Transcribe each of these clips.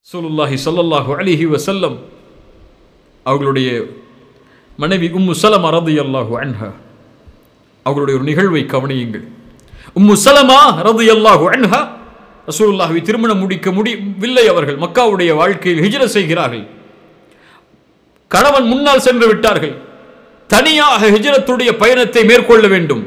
சூலுல்லாஹி ஸல்லல்லாஹு அலைஹி வஸல்லம் அவர்களுடைய மனைவி உம்மு சலமா ரதியல்லாஹு அன்ஹா அவர்களுடைய ஒரு நிகழ்வை கவனியுங்கள் உம்மு சலமா ரதியல்லாஹு அன்ஹா ரசூலுல்லாஹ்வை திருமணம் முடிக்க முடியவில்லை அவர்கள் மக்காவுடைய வாழ்க்கையில் ஹிஜ்ர செய்கிறார்கள் கணவன் முன்னால் சென்று விட்டார்கள் தனியாக ஹிஜ்ரத்துடைய பயணத்தை மேற்கொள்ள வேண்டும்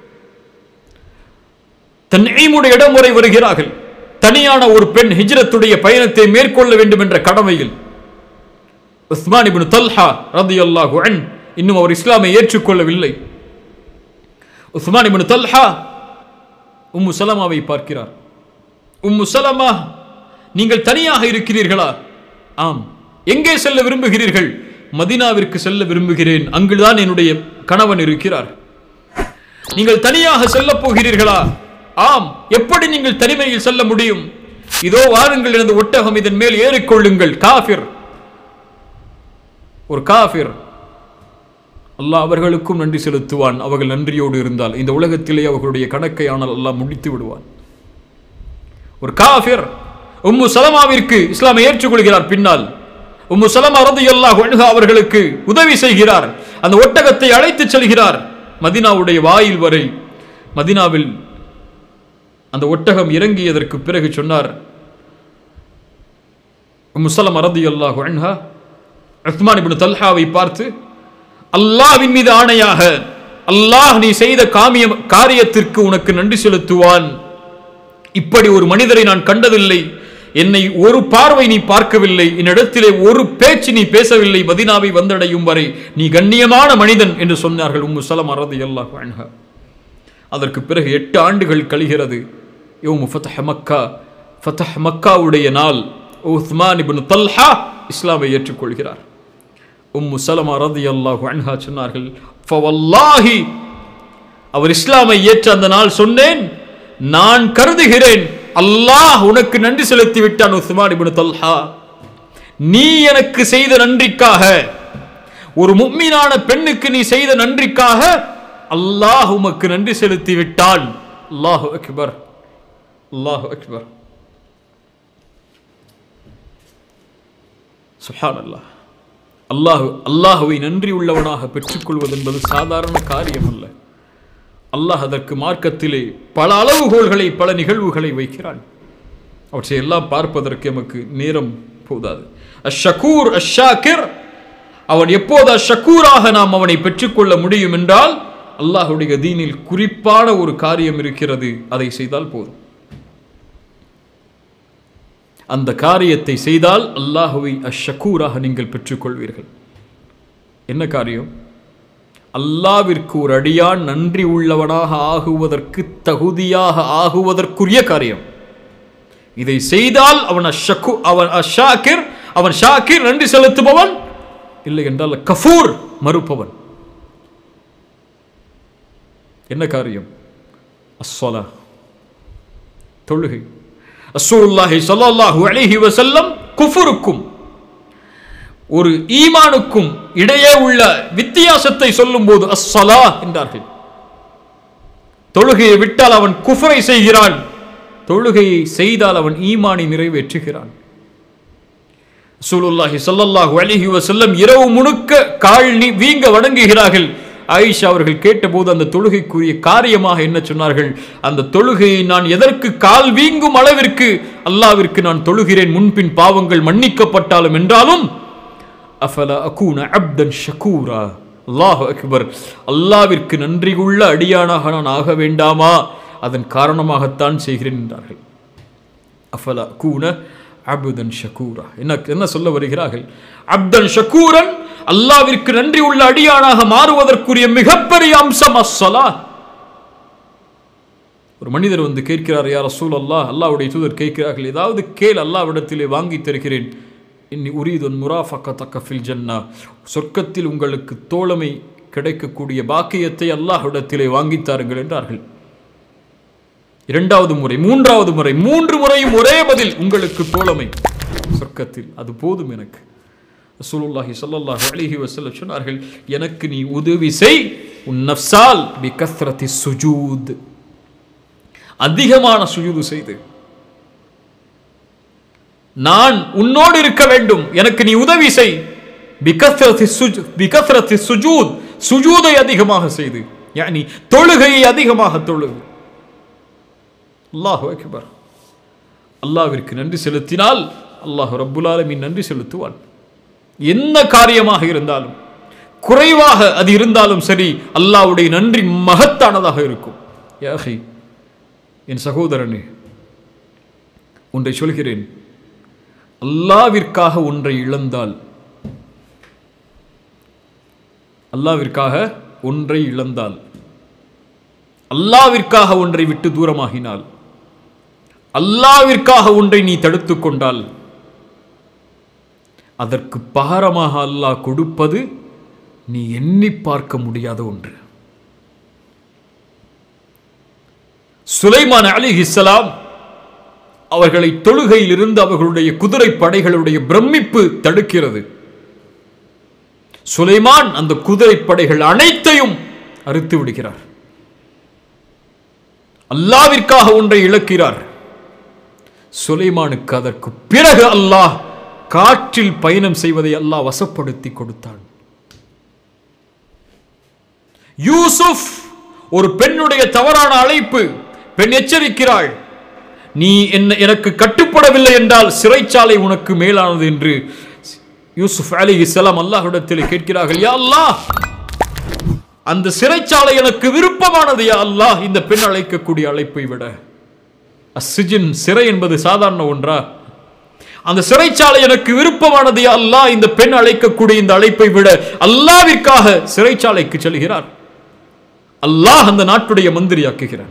தன் ஈமுடைய இடம் வரை வருகிறார்கள் தனியான ஒரு பெண் ஹிஜ்ரத்துடைய பயணத்தை மேற்கொள்ள வேண்டும் என்ற கடமையில் உஸ்மான் இப்னு தல்ஹா ரதியல்லாஹு அன் இன்னும் அவர் இஸ்லாமை ஏற்றுக்கொள்ளவில்லை உஸ்மான் இப்னு தல்ஹா உம்மு சலமாவை பார்க்கிறார் உம்மு சலமா நீங்கள் தனியாக இருக்கிறீர்களா ஆம் எங்கே செல்ல விரும்புகிறீர்கள் மதினாவிற்கு செல்ல விரும்புகிறேன் அங்குதான் என்னுடைய கணவன் இருக்கிறார் நீங்கள் தனியாக செல்ல போகிறீர்களா ஆம் எப்படி நீங்கள் தனிமையில் செல்ல முடியும் இதோ வாருங்கள் எனது ஒட்டகம் இதன் மேல் ஏறிக்கொள்ளுங்கள் காஃபிர் ஒரு காஃபிர் அல்லாஹ் அவர்களுக்கும் நன்றி செலுத்துவான் அவர்கள் நன்றியோடு இருந்தால் இந்த உலகத்திலே அவர்களுடைய கணக்கை ஆனால் அல்லாஹ் முடித்து விடுவான் ஒரு காஃபிர் உம்மு சலமாவிற்கு இஸ்லாமை ஏற்றுக்கொள்கிறார் பின்னால் உம்மு சலமா ரதியல்லாஹு அன்ஹா அவர்களுக்கு உதவி செய்கிறார் அந்த ஒட்டகத்தை அழைத்துச் செல்கிறார் மதினாவுடைய வாயில் வரை மதினாவில் அந்த ஒட்டகம் இறங்கியதற்கு பிறகு சொன்னார் முசலம் அரதி அல்லாஹு அன்ஹா உஸ்மான் இப்னு தல்ஹாவை பார்த்து அல்லாஹ்வின் மீது ஆணையாக அல்லாஹ் நீ செய்த காமிய காரியத்திற்கு உனக்கு நன்றி செலுத்துவான் இப்படி ஒரு மனிதரை நான் கண்டதில்லை என்னை ஒரு பார்வை நீ பார்க்கவில்லை என்னிடத்திலே ஒரு பேச்சு நீ பேசவில்லை மதினாவை வந்தடையும் வரை நீ கண்ணியமான மனிதன் என்று சொன்னார்கள் உம்மு சலம் அரதி அல்லாஹ் அன்ஹா அதற்கு பிறகு எட்டு ஆண்டுகள் கழிகிறது யோமு ஃபத்தஹ் மக்கா ஃபத்தஹ் மக்காவுடைய நாள் உஸ்மான் இப்னு தல்ஹா இஸ்லாமை ஏற்றுக்கொள்கிறார் உம்மு சலமா ரதி அல்லாஹு அன்ஹா சொன்னார்கள் ஃபவல்லாஹி அவர் இஸ்லாமை ஏற்ற அந்த நாள் சொன்னேன் நான் கருதுகிறேன் அல்லாஹ் உனக்கு நன்றி செலுத்தி விட்டான் உஸ்மான் இப்னு தல்ஹா நீ எனக்கு செய்த நன்றிக்காக ஒரு முக்மீனான பெண்ணுக்கு நீ செய்த நன்றிக்காக அல்லாஹ் உமக்கு நன்றி செலுத்தி விட்டான் அல்லாஹு அக்பர் அல்லாஹு அக்பர் சுஹான் அல்லாஹ் அல்லாஹு அல்லாஹுவை நன்றி உள்ளவனாக பெற்றுக்கொள்வது என்பது சாதாரண காரியம் அல்ல அல்லாஹ் அதற்கு மார்க்கத்திலே பல அளவுகோள்களை பல நிகழ்வுகளை வைக்கிறான் அவற்றை எல்லாம் பார்ப்பதற்கு எமக்கு நேரம் போதாது அஷக்கூர் அஷாக்கிர் அவன் எப்போது அஷக்கூராக நாம் அவனை பெற்றுக்கொள்ள முடியும் என்றால் அல்லாஹுடைய தீனில் குறிப்பான ஒரு காரியம் இருக்கிறது அதை செய்தால் போதும் அந்த காரியத்தை செய்தால் அல்லாஹுவை அஷக்கூராக நீங்கள் பெற்றுக்கொள்வீர்கள் என்ன காரியம் அல்லாவிற்கு ஒரு அடியான் நன்றி உள்ளவனாக ஆகுவதற்கு தகுதியாக ஆகுவதற்குரிய காரியம் இதை செய்தால் அவன் அஷக்கு அவன் அஷாக்கிர் அவன் ஷாக்கிர் நன்றி செலுத்துபவன் இல்லை என்றால் கஃபூர் மறுப்பவன் என்ன காரியம் அஸ்ஸலா தொழுகை அஸ்ஸூலுல்லாஹி ஸல்லல்லாஹு அலைஹி வஸல்லம் குஃபுருக்கும் ஒரு ஈமானுக்கும் இடையே உள்ள வித்தியாசத்தை சொல்லும்போது அஸ்ஸலா என்றார்கள் தொழுகையை விட்டால் அவன் குஃபரை செய்கிறான் தொழுகையை செய்தால் அவன் ஈமானை நிறைவேற்றுகிறான் சூலுல்லாஹி ஸல்லல்லாஹு அலைஹி வஸல்லம் இரவு முழுக்க கால் நீ வீங்க வணங்குகிறார்கள் ஆயிஷா அவர்கள் கேட்டபோது அந்த தொழுகைக்குரிய காரியமாக என்ன சொன்னார்கள் அந்த தொழுகையை நான் எதற்கு கால் வீங்கும் அளவிற்கு அல்லாவிற்கு நான் தொழுகிறேன் முன்பின் பாவங்கள் மன்னிக்கப்பட்டாலும் என்றாலும் அஃபல அகூன அப்தன் ஷக்கூரா அல்லாஹ் அக்பர் அல்லாவிற்கு நன்றியுள்ள அடியானாக நான் ஆக வேண்டாமா அதன் காரணமாகத்தான் செய்கிறேன் என்றார்கள் அஃபல அகூன அபுதன் ஷக்கூரா என்ன என்ன சொல்ல வருகிறார்கள் அப்தன் ஷக்கூரன் அல்லாவிற்கு நன்றி உள்ள அடியானாக மாறுவதற்குரிய மிகப்பெரிய அம்சம் அஸ்ஸலா ஒரு மனிதர் வந்து கேட்கிறார் யார் ரசூல் அல்லாஹ் அல்லாவுடைய தூதர் கேட்கிறார்கள் ஏதாவது கேள் அல்லாவிடத்திலே வாங்கி தருகிறேன் இன்னி உரீதுன் முராஃபக்க தக்கஃபில் ஜன்னா சொர்க்கத்தில் உங்களுக்கு தோழமை கிடைக்கக்கூடிய பாக்கியத்தை அல்லாஹ்விடத்திலே வாங்கி தாருங்கள் என்றார்கள் இரண்டாவது முறை மூன்றாவது முறை மூன்று முறையும் ஒரே பதில் உங்களுக்கு தோழமை சொர்க்கத்தில் அது போதும் எனக்கு ரசூலுல்லாஹி ஸல்லல்லாஹு அலைஹி வஸல்லம் சொன்னார்கள் எனக்கு நீ உதவி செய் உன் நஃப்ஸால் பி கஸ்ரத்தி சுஜூத் அதிகமான சுஜூது செய்து நான் உன்னோடு இருக்க வேண்டும் எனக்கு நீ உதவி செய் பிகத்ரத்தி சுஜ் பிகத்ரத்தி சுஜூத் சுஜூதை அதிகமாக செய்து யானி தொழுகையை அதிகமாக தொழுகு அல்லாஹ் அக்பர் அல்லாஹ்விற்கு நன்றி செலுத்தினால் அல்லாஹ் ரப்புல் ஆலமீன் நன்றி செலுத்துவான் என்ன காரியமாக இருந்தாலும் குறைவாக அது இருந்தாலும் சரி அல்லாஹ்வுடைய நன்றி மகத்தானதாக இருக்கும் யாஹி என் சகோதரனே ஒன்றை சொல்கிறேன் அல்லாவிற்காக ஒன்றை இழந்தால் அல்லாவிற்காக ஒன்றை இழந்தால் அல்லாவிற்காக ஒன்றை விட்டு தூரமாகினால் அல்லாவிற்காக ஒன்றை நீ தடுத்துக் கொண்டால் அதற்கு பகரமாக அல்லாஹ் கொடுப்பது நீ எண்ணி பார்க்க முடியாத ஒன்று சுலைமான் அலி இஸ்லாம் அவர்களை தொழுகையில் இருந்து அவர்களுடைய குதிரை படைகளுடைய பிரமிப்பு தடுக்கிறது சுலைமான் அந்த குதிரை படைகள் அனைத்தையும் அறுத்து விடுகிறார் அல்லாவிற்காக ஒன்றை இழக்கிறார் சுலைமானுக்கு அதற்கு பிறகு அல்லாஹ் காற்றில் பயணம் செய்வதை அல்லாஹ் வசப்படுத்தி கொடுத்தான் யூசுப் ஒரு பெண்ணுடைய தவறான அழைப்பு பெண் எச்சரிக்கிறாள் நீ என்ன எனக்கு கட்டுப்படவில்லை என்றால் சிறைச்சாலை உனக்கு மேலானது என்று யூசுப் அலி இஸ்லாம் அல்லாஹ்விடத்தில் கேட்கிறார்கள் யா அல்லாஹ் அந்த சிறைச்சாலை எனக்கு விருப்பமானது யா அல்லாஹ் இந்த பெண் அழைக்கக்கூடிய அழைப்பை விட அஸ்ஸிஜின் சிறை என்பது சாதாரண ஒன்றா அந்த சிறைச்சாலை எனக்கு விருப்பமானது யா அல்லாஹ் இந்த பெண் அழைக்கக்கூடிய இந்த அழைப்பை விட அல்லாவிற்காக சிறைச்சாலைக்கு செல்கிறார் அல்லாஹ் அந்த நாட்டுடைய மந்திரியாக்குகிறான்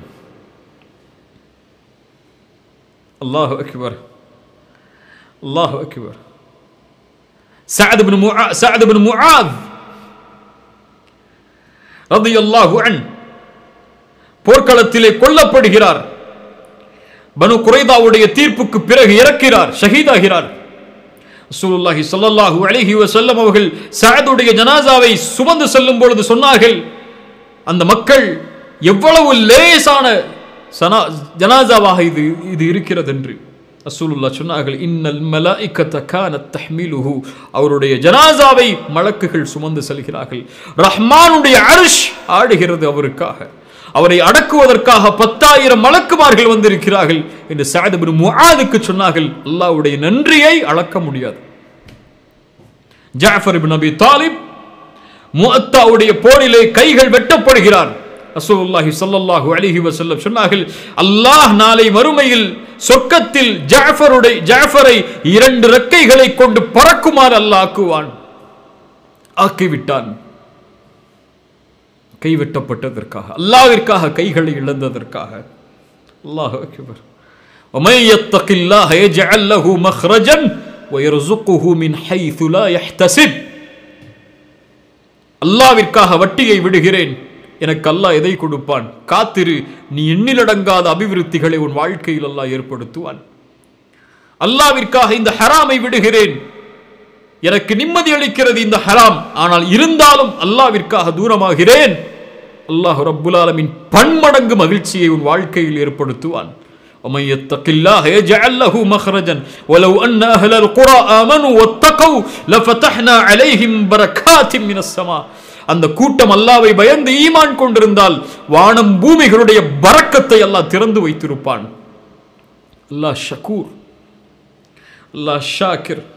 அல்லாஹ் அக்பர் அல்லாஹ் அக்பர் سعد بن معاذ سعد بن معاذ رضي الله عنه போர்க்களத்திலே கொல்லப்படுகிறார் பனு குறைதாவுடைய தீர்ப்புக்கு பிறகு இறக்கிறார் ஷஹீதாகிறார் ரசூலுல்லாஹி ஸல்லல்லாஹு அலைஹி வஸல்லம் அவர்கள் சஅதுடைய ஜனாசாவை சுமந்து செல்லும் பொழுது சொன்னார்கள் அந்த மக்கள் எவ்வளவு லேசான சனா ஜனாசாவாக இது இது இருக்கிறது என்று ரசூலுல்லா சொன்னார்கள் இன்னல் மலாயிக்கத்த கானத் தஹ்மிலுஹு அவருடைய ஜனாசாவை மலக்குகள் சுமந்து செல்கிறார்கள் ரஹ்மானுடைய அரிஷ் ஆடுகிறது அவருக்காக அவரை அடக்குவதற்காக பத்தாயிரம் மலக்குமார்கள் வந்திருக்கிறார்கள் என்று சாயத் பின் முஆதுக்கு சொன்னார்கள் அல்லாஹ்வுடைய நன்றியை அளக்க முடியாது ஜாஃபர் பின் அபி தாலிப் முஅத்தாவுடைய போரிலே கைகள் வெட்டப்படுகிறார் ரசூலுல்லாஹி ஸல்லல்லாஹு அலைஹி வஸல்லம் சொன்னார்கள் அல்லாஹ் நாளை மறுமையில் சொர்க்கத்தில் ஜாஃபருடைய ஜாஃபரை இரண்டு ரெக்கைகளை கொண்டு பறக்குமாறு அல்லாஹ் ஆக்குவான் ஆக்கிவிட்டான் கைவெட்டப்பட்டதற்காக அல்லாஹ்விற்காக கைகளை இழந்ததற்காக அல்லாஹ் அக்பர் ومن يتق الله يجعل له مخرجا ويرزقه من حيث لا يحتسب அல்லாவிற்காக வட்டியை விடுகிறேன் எனக்கு அல்லாஹ் எதை கொடுப்பான் காத்திரு நீ எண்ணிலடங்காத அபிவிருத்திகளை உன் வாழ்க்கையில் அல்லாஹ் ஏற்படுத்துவான் அல்லாவிற்காக இந்த ஹராமை விடுகிறேன் எனக்கு நிம்மதி அளிக்கிறது இந்த ஹராம் ஆனால் இருந்தாலும் அல்லாவிற்காக தூரமாகிறேன் அல்லாஹ் ரப்புல் ஆலமின் பன்மடங்கு மகிழ்ச்சியை உன் வாழ்க்கையில் ஏற்படுத்துவான் ومن يتق الله يجعل له مخرجا ولو أن أهل القرى آمنوا واتقوا لفتحنا عليهم بركات من السماء அந்த கூட்டம் அல்லாவை பயந்து ஈமான் கொண்டிருந்தால் வானம் பூமிகளுடைய பரக்கத்தை அல்லாஹ் திறந்து வைத்திருப்பான் அல்லாஹ் ஷக்கூர் அல்லாஹ் ஷாக்கிர்